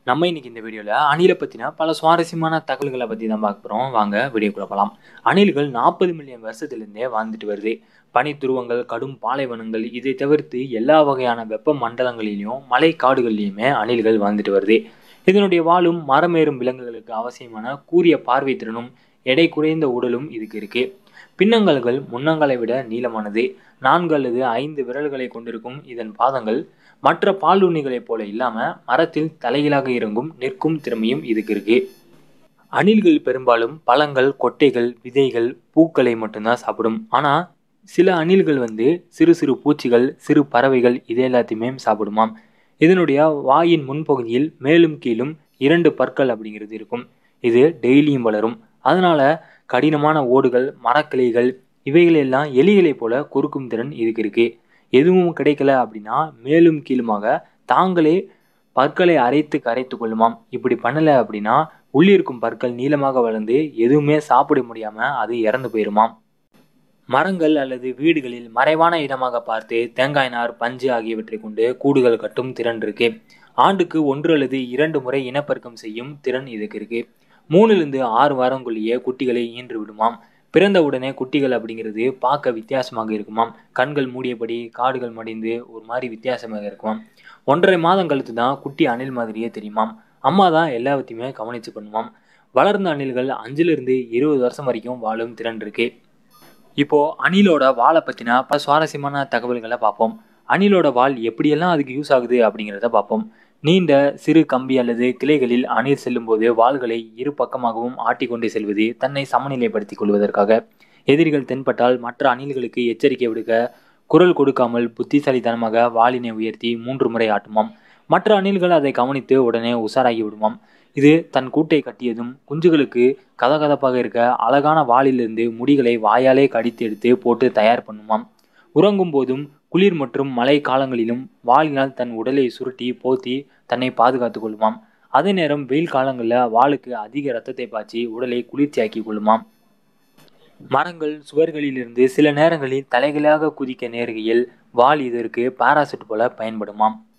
நம்ம இன்னைக்கு இந்த வீடியோவில் அணிலை பற்றின பல சுவாரஸ்யமான தகவல்களை பற்றி தான் பார்க்க போகிறோம் வாங்க வீடியோக்குள்ள போகலாம் அணில்கள் நாற்பது மில்லியன் வருஷத்துலேருந்தே வாழ்ந்துட்டு வருது பனித்துருவங்கள் கடும் பாலைவனங்கள் இதை தவிர்த்து எல்லா வகையான வெப்ப மண்டலங்களிலையும் மலை காடுகள்லையுமே அணில்கள் வாழ்ந்துட்டு வருது இதனுடைய வாழும் மரமேறும் விலங்குகளுக்கு அவசியமான கூரிய பார்வை திறனும் எடை குறைந்த உடலும் இதுக்கு இருக்கு பின்னங்கல்கள் முன்னங்களை விட நீளமானது நான்கு அல்லது ஐந்து விரல்களை கொண்டிருக்கும் இதன் பாதங்கள் மற்ற பாலுண்ணிகளைப் போல இல்லாம மரத்தில் தலைகீழாக இறங்கும் நிற்கும் திறமையும் இதுக்கு இருக்கு அணில்கள் பெரும்பாலும் பழங்கள் கொட்டைகள் விதைகள் பூக்களை மட்டும்தான் சாப்பிடும் ஆனா சில அணில்கள் வந்து சிறு சிறு பூச்சிகள் சிறு பறவைகள் இது எல்லாத்தையுமே சாப்பிடுமாம் இதனுடைய வாயின் முன்பகுதியில் மேலும் கீழும் இரண்டு பற்கள் அப்படிங்கிறது இருக்கும் இது டெய்லியும் வளரும் அதனால கடினமான ஓடுகள் மரக்கிளைகள் இவைகள் எல்லாம் எலிகளைப் போல கொறுக்கும் திறன் இதுக்கு இருக்கு எதுவும் கிடைக்கல அப்படின்னா மேலும் கீழுமாக தாங்களே பற்களை அரைத்து கரைத்து கொள்ளுமாம் இப்படி பண்ணல அப்படின்னா உள்ளிருக்கும் பற்கள் நீளமாக வளர்ந்து எதுவுமே சாப்பிட முடியாம அது இறந்து போயிருமாம் மரங்கள் அல்லது வீடுகளில் மறைவான இடமாக பார்த்து தேங்காய் நார் பஞ்சு ஆகியவற்றை கொண்டு கூடுகள் கட்டும் திறன் இருக்கு ஆண்டுக்கு ஒன்று அல்லது இரண்டு முறை இனப்பெருக்கம் செய்யும் திறன் இதுக்கு இருக்கு மூணுலேருந்து ஆறு வாரங்குள்ளேயே குட்டிகளை ஈன்று விடுமாம் பிறந்த உடனே குட்டிகள் அப்படிங்கிறது பார்க்க வித்தியாசமாக இருக்குமாம் கண்கள் மூடியபடி காடுகள் மடிந்து ஒரு மாதிரி வித்தியாசமாக இருக்குமாம் ஒன்றரை மாதம் கழித்து தான் குட்டி அணில் மாதிரியே தெரியுமாம் அம்மா தான் எல்லாத்தையுமே கவனித்து பண்ணுமாம் வளர்ந்த அணில்கள் அஞ்சுலேருந்து இருபது வருஷம் வரைக்கும் வாழும் திறன் இருக்கு இப்போ அணிலோட வாழை பற்றின பல சுவாரஸ்யமான தகவல்களை பார்ப்போம் அணிலோட வால் எப்படியெல்லாம் அதுக்கு யூஸ் ஆகுது அப்படிங்கிறத பார்ப்போம் நீண்ட சிறு கம்பி அல்லது கிளைகளில் அணில் செல்லும்போது வாள்களை இரு பக்கமாகவும் ஆட்டிக்கொண்டே செல்வது தன்னை சமநிலைப்படுத்திக் கொள்வதற்காக எதிரிகள் தென்பட்டால் மற்ற அணில்களுக்கு எச்சரிக்கை விடுக்க குரல் கொடுக்காமல் புத்திசாலித்தனமாக வாளினை உயர்த்தி மூன்று முறை ஆட்டுமாம் மற்ற அணில்கள் அதை கவனித்து உடனே உஷாராகி விடுமாம் இது தன் கூட்டை கட்டியதும் குஞ்சுகளுக்கு கதகதப்பாக இருக்க அழகான வாளிலிருந்து முடிகளை வாயாலே கடித்து எடுத்து போட்டு தயார் பண்ணுமாம் உறங்கும் போதும் குளிர் மற்றும் மழை காலங்களிலும் வாளினால் தன் உடலை சுருட்டி போத்தி தன்னை பாதுகாத்து கொள்ளுமாம் அதே நேரம் வெயில் காலங்களில் வாளுக்கு அதிக ரத்தத்தை பாய்ச்சி உடலை குளிர்ச்சியாக்கி கொள்ளுமாம் மரங்கள் சுவர்களிலிருந்து சில நேரங்களில் தலைகளாக குதிக்க நேருகையில் வால் இதற்கு பாராசூட் போல பயன்படுமாம்